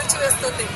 కలిచివేస్తుంది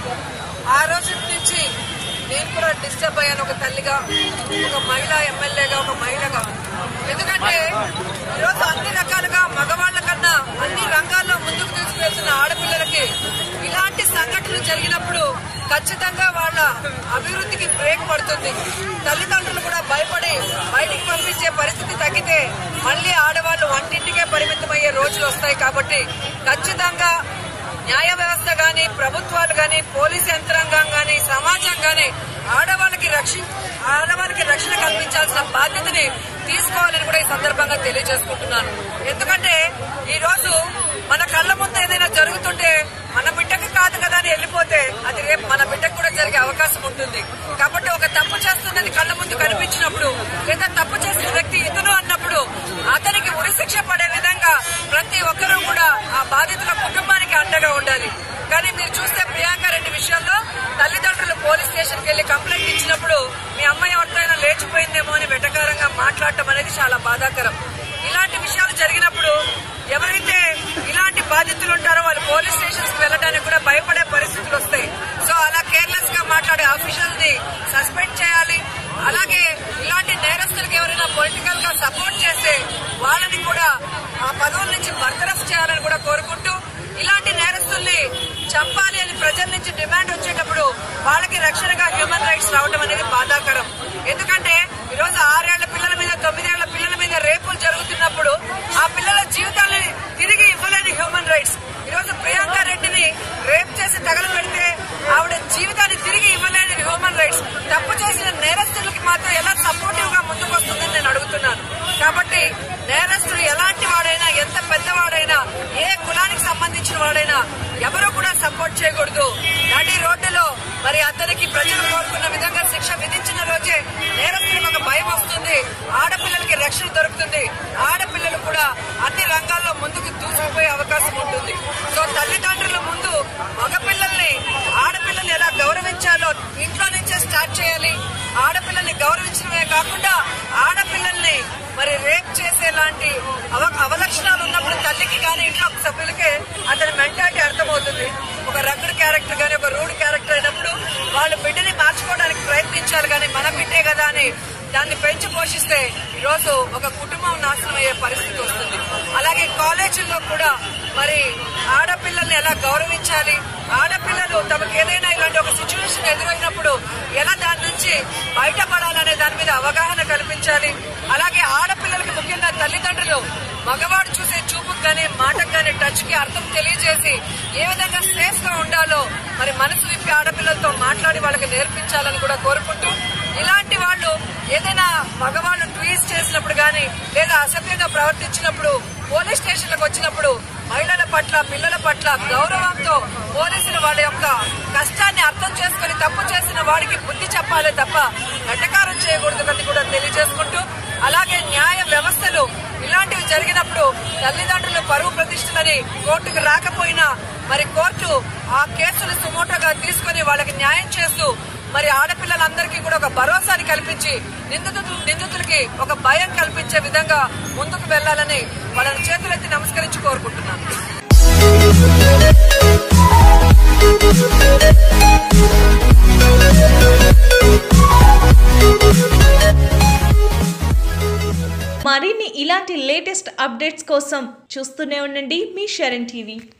ఆ రోజు నుంచి నేను కూడా డిస్టర్బ్ అయ్యాను ఒక తల్లిగా ఒక మహిళా ఎమ్మెల్యేగా ఒక మహిళగా ఎందుకంటే ఈరోజు అన్ని రకాలుగా మగవాళ్ల కన్నా అన్ని రంగాల్లో ముందుకు తీసుకువెళ్తున్న ఆడపిల్లలకి ఇలాంటి సంఘటనలు జరిగినప్పుడు ఖచ్చితంగా వాళ్ళ అభివృద్ధికి బ్రేక్ పడుతుంది తల్లిదండ్రులు కూడా భయపడి బయటికి పంపించే పరిస్థితి తగ్గితే మళ్ళీ ఆడవాళ్లు వంటింటికే పరిమితమయ్యే రోజులు వస్తాయి కాబట్టి ఖచ్చితంగా న్యాయ వ్యవస్థ గాని ప్రభుత్వాలు గాని పోలీస్ యంత్రాంగం గాని సమాజం గాని ఆడవాళ్ళకి రక్షణ ఆడవాళ్ళకి రక్షణ కల్పించాల్సిన బాధ్యతని తీసుకోవాలని కూడా ఈ సందర్భంగా తెలియజేసుకుంటున్నాను ఎందుకంటే ఈ రోజు మన కళ్ళ ముందు ఏదైనా జరుగుతుంటే మన బిడ్డకి కాదు కదా అని వెళ్ళిపోతే అది రేపు మన బిడ్డకు కూడా జరిగే అవకాశం ఉంటుంది కాబట్టి ఒక తప్పు చేస్తున్నది కళ్ళ ముందు కనిపించినప్పుడు లేదా తప్పు చేసిన వ్యక్తి ఇతను అన్నప్పుడు అతనికి ఉరిశిక్ష పడే విధంగా ప్రతి ఒక్కరూ కూడా ఆ బాధితుల కుటుంబానికి అండగా ఉండాలి కానీ మీరు చూస్తే ప్రియాంక రెడ్డి విషయంలో తల్లిదండ్రులు పోలీస్ స్టేషన్కి వెళ్లి కంప్లైంట్ ఇచ్చినప్పుడు మీ అమ్మాయి ఎవరితోనైనా లేచిపోయిందేమో అని వెటకారంగా మాట్లాడటం అనేది చాలా బాధాకరం ఇలాంటి విషయాలు జరిగినప్పుడు ఎవరైతే ఇలాంటి బాధితులు ఉంటారో వాళ్ళు పోలీస్ స్టేషన్స్ కి వెళ్ళడానికి కూడా భయపడే పరిస్థితులు వస్తాయి సో అలా కేర్లెస్ గా మాట్లాడే ఆఫీషియల్ ని సస్పెండ్ చేయాలి అలాగే ఇలాంటి నేరస్తులకు ఎవరైనా పొలిటికల్ గా సపోర్ట్ చేస్తే వాళ్ళని కూడా ఆ పదవుల నుంచి బర్తరఫ్ చేయాలని కూడా కోరుకుంటూ ఇలాంటి నేరస్తుల్ని చంపాలి అని ప్రజల నుంచి డిమాండ్ వచ్చేటప్పుడు వాళ్ళకి రక్షణగా హ్యూమన్ రైట్స్ రావడం అనేది బాధాకరం ఎందుకంటే ఈరోజు ఆరేళ్ల పిల్లల మీద తొమ్మిదేళ్ల పిల్లల మీద రేపులు జరుగుతున్నప్పుడు ఆ పిల్లల జీవితాలని తిరిగి ఇవ్వలేని హ్యూమన్ రైట్స్ ఈరోజు ప్రియాంక రెడ్డిని రేప్ చేసి తగలబెడితే ఆవిడ జీవితాన్ని తిరిగి ఇవ్వలేని హ్యూమన్ రైట్స్ తప్పు చేసిన నేరస్తులకి మాత్రం ఎలా సపోర్టివ్ గా ముందుకు వస్తుందని నేను అడుగుతున్నాను కాబట్టి నేరస్తుడు ఎలాంటి వాడైనా ఎంత పెద్దవాడైనా ఏ కులానికి సంబంధించిన వాడైనా ఎవరు కూడా సపోర్ట్ చేయకూడదు నడి రోడ్డులో మరి అతనికి ప్రజలు కోరుకున్న విధంగా శిక్ష విధించిన రోజే నేరస్తులకు ఒక భయం వస్తుంది ఆడపిల్లలకి రక్షణ దొరుకుతుంది ఆడపిల్లలు కూడా అన్ని రంగాల్లో ముందుకు దూసుకుపోయే అవకాశం ఉంటుంది సో తల్లిదండ్రుల ముందు మగపిల్లల్ని ఆడపిల్లల్ని ఎలా గౌరవించాలో ఇంట్లో నుంచే స్టార్ట్ చేయాలి ఆడపిల్లల్ని గౌరవించడమే కాకుండా ఆడపిల్లల్ని మరి రేప్ చేసేలాంటి అవ- అవలక్షణాలు ఉన్నప్పుడు తల్లికి కానీ ఇంట్లో సభ్యులకే అతని మెంటాలిటీ అర్థమవుతుంది ఒక రగ్గుడు క్యారెక్టర్ గానీ ఒక రూడ్ క్యారెక్టర్ అయినప్పుడు వాళ్ళు బిడ్డని మార్చుకోవడానికి ప్రయత్నించాలి కానీ మన బిడ్డే కదా అని దాన్ని పెంచి పోషిస్తే ఈరోజు ఒక కుటుంబం నాశనం అయ్యే పరిస్థితి వస్తుంది అలాగే కాలేజీల్లో కూడా మరి ఆడపిల్లల్ని ఎలా గౌరవించాలి ఆడపిల్లలు తమకు ఏదైనా ఇలాంటి ఒక సిచ్యువేషన్ ఎదురైనప్పుడు ఎలా దాని నుంచి బయటపడాలనే దాని మీద అవగాహన కల్పించాలి అలాగే ఆడపిల్లలకి ముఖ్యంగా తల్లిదండ్రులు మగవాడు చూసే చూపుకు గానీ మాటకు గానీ టచ్ కి అర్థం తెలియజేసి ఏ విధంగా సేఫ్ గా ఉండాలో మరి మనసు విప్పి ఆడపిల్లలతో మాట్లాడి వాళ్ళకి నేర్పించాలని కూడా కోరుకుంటూ ఇలాంటి వాళ్ళు ఏదైనా మగవాళ్ళు ట్వీట్ చేసినప్పుడు గానీ లేదా అసభ్యంగా ప్రవర్తించినప్పుడు పోలీస్ స్టేషన్లకు వచ్చినప్పుడు మహిళల పట్ల పిల్లల పట్ల గౌరవంతో పోలీసులు వాళ్ళ యొక్క కష్టాన్ని అర్థం చేసుకుని తప్పు చేసిన వాడికి బుద్ధి చెప్పాలి తప్ప వెటకారం చేయకూడదు అని కూడా తెలియజేసుకుంటూ అలాగే న్యాయ వ్యవస్థలు ఇలాంటివి జరిగినప్పుడు తల్లిదండ్రులు పరువు ప్రతిష్టలని కోర్టుకు రాకపోయినా మరి కోర్టు ఆ కేసులు సుమోటోగా తీసుకుని వాళ్ళకి న్యాయం చేస్తూ మరి ఆడపిల్లలందరికీ కూడా ఒక భరోసాని కల్పించి నిందితులు నిందితులకి ఒక భయం కల్పించే విధంగా ముందుకు వెళ్లాలని వాళ్ళని చేతులెత్తి నమస్కరించి కోరుకుంటున్నాను మరిన్ని ఇలాంటి లేటెస్ట్ అప్డేట్స్ కోసం చూస్తూనే ఉండండి మీ షరణ్ టీవీ